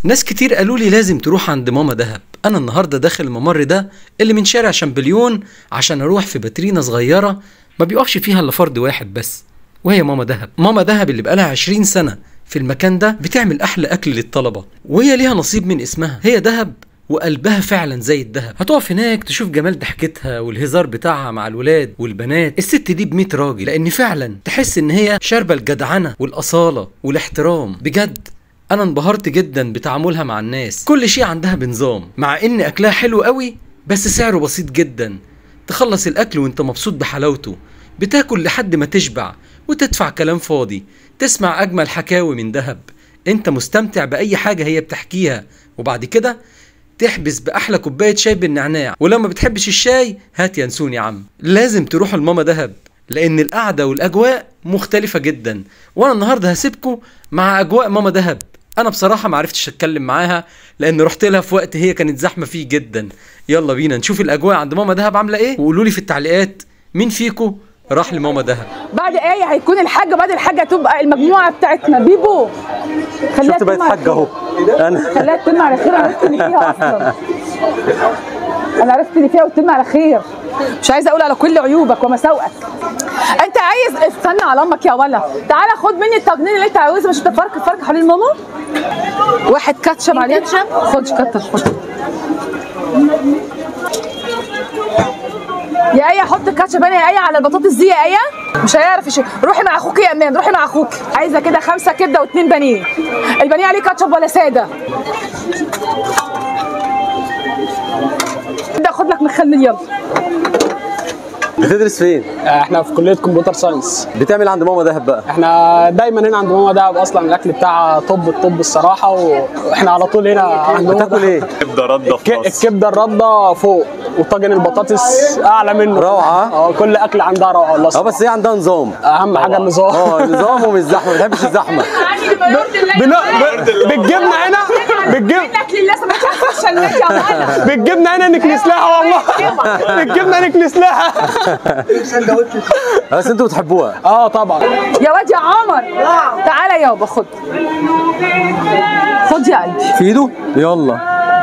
ناس كتير قالوا لي لازم تروح عند ماما دهب انا النهارده داخل الممر ده اللي من شارع شامبليون عشان اروح في باترينا صغيره ما بيقفش فيها الا فرد واحد بس وهي ماما دهب ماما دهب اللي بقالها 20 سنه في المكان ده بتعمل احلى اكل للطلبه وهي ليها نصيب من اسمها هي دهب وقلبها فعلا زي الدهب هتقف هناك تشوف جمال ضحكتها والهزار بتاعها مع الولاد والبنات الست دي ب راجل لان فعلا تحس ان هي شاربه الجدعنه والاصاله والاحترام بجد انا انبهرت جدا بتعاملها مع الناس كل شيء عندها بنظام مع ان اكلها حلو قوي بس سعره بسيط جدا تخلص الاكل وانت مبسوط بحلاوته بتاكل لحد ما تشبع وتدفع كلام فاضي تسمع اجمل حكاوي من دهب انت مستمتع باي حاجه هي بتحكيها وبعد كده تحبس باحلى كوبايه شاي بالنعناع ولو ما بتحبش الشاي هات ينسون يا عم لازم تروح لماما دهب لان القعده والاجواء مختلفه جدا وانا النهارده هسيبكم مع اجواء ماما دهب انا بصراحه ما عرفتش اتكلم معاها لان رحت لها في وقت هي كانت زحمه فيه جدا يلا بينا نشوف الاجواء عند ماما دهب عامله ايه وقولوا لي في التعليقات مين فيكم راح لماما دهب بعد ايه هيكون الحاجه بعد الحاجه تبقى المجموعه بتاعتنا بيبو خليها شفت بقت تتم على حاجه اهو انا خليها تتم على خير عرفت اللي فيها اصلا انا عرفت اللي فيها وتتم على خير مش عايزه اقول على كل عيوبك ومساوئك انت عايز استنى على امك يا ولا تعالى خد مني التجنين اللي انت عاوزه مش انت فرق فرق حوالين ماما واحد كاتشب عليه كاتشب خد كتر خد يا ايه حط كاتشب انا يا ايه على البطاطس دي يا ايه مش هيعرف يشيل روحي مع اخوك يا امان روحي مع اخوك عايزه كده خمسه كبده واثنين بانيه البانيه عليه كاتشب ولا ساده ده خد لك مخلل يلا بتدرس فين؟ احنا في كليه كمبيوتر ساينس بتعمل عند ماما دهب بقى احنا دايما هنا عند ماما دهب اصلا الاكل بتاعها طب الطب الصراحه واحنا على طول هنا عند ماما بتاكل دهب. ايه؟ كبده رده في ك- مصر الكبده الرده فوق وطاجن البطاطس اعلى منه روعة. اه كل اكل عندها روعه والله اه بس هي عندها نظام اهم حاجه النظام اه نظام ومش زحمه ما بتحبش الزحمه بن... ب... بتجيبنا هنا بتجيب منك لله سمعت على السوشيال ميديا ولا بتجيبنا هنا نكنس لها والله بتجيبنا نكنس لها بس انتوا بتحبوها اه طبعا يا واد يا عمر تعالى يابا خد خد يا قلبي في ايده؟ يلا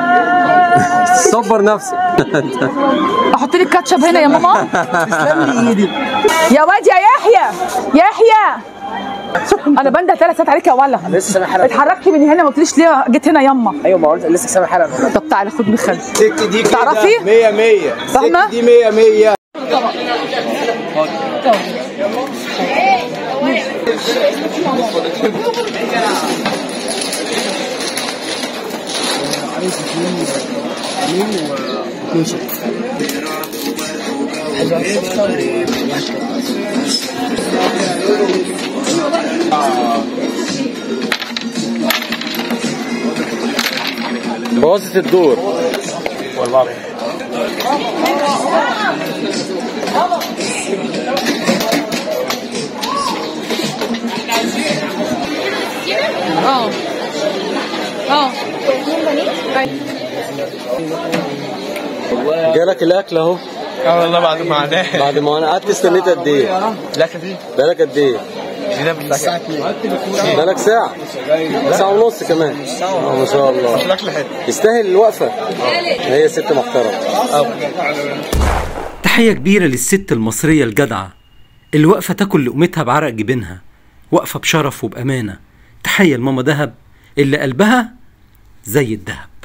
صبر نفسك احط لك كاتشب هنا يا ماما يا واد يا يحيى يحيى انا بنده ثلاث ساعات عليك يا ولا لسه سامع حلقه اتحركت من هنا ما قلتليش ليه جيت هنا يما ايوه ما قلت لسه سامع حلقه طب تعالى خد مخل الست دي كده تعرفي؟ 100 100 فاهمة؟ الست دي 100 100 بوظت الدور اه اه جالك الاكل اهو اه والله بعد ما عداه بعد ما انا قعدت استنيت قد ايه؟ لا كفي بقالك قد ايه؟ هنا بالساعة بقالك ساعة ساعة ونص كمان اه ما شاء الله الاكل حلو يستاهل الوقفة هي ست محترمة تحية كبيرة للست المصرية الجدعة اللي واقفة تاكل لقمتها بعرق جبينها واقفة بشرف وبأمانة تحية لماما دهب اللي قلبها زي الدهب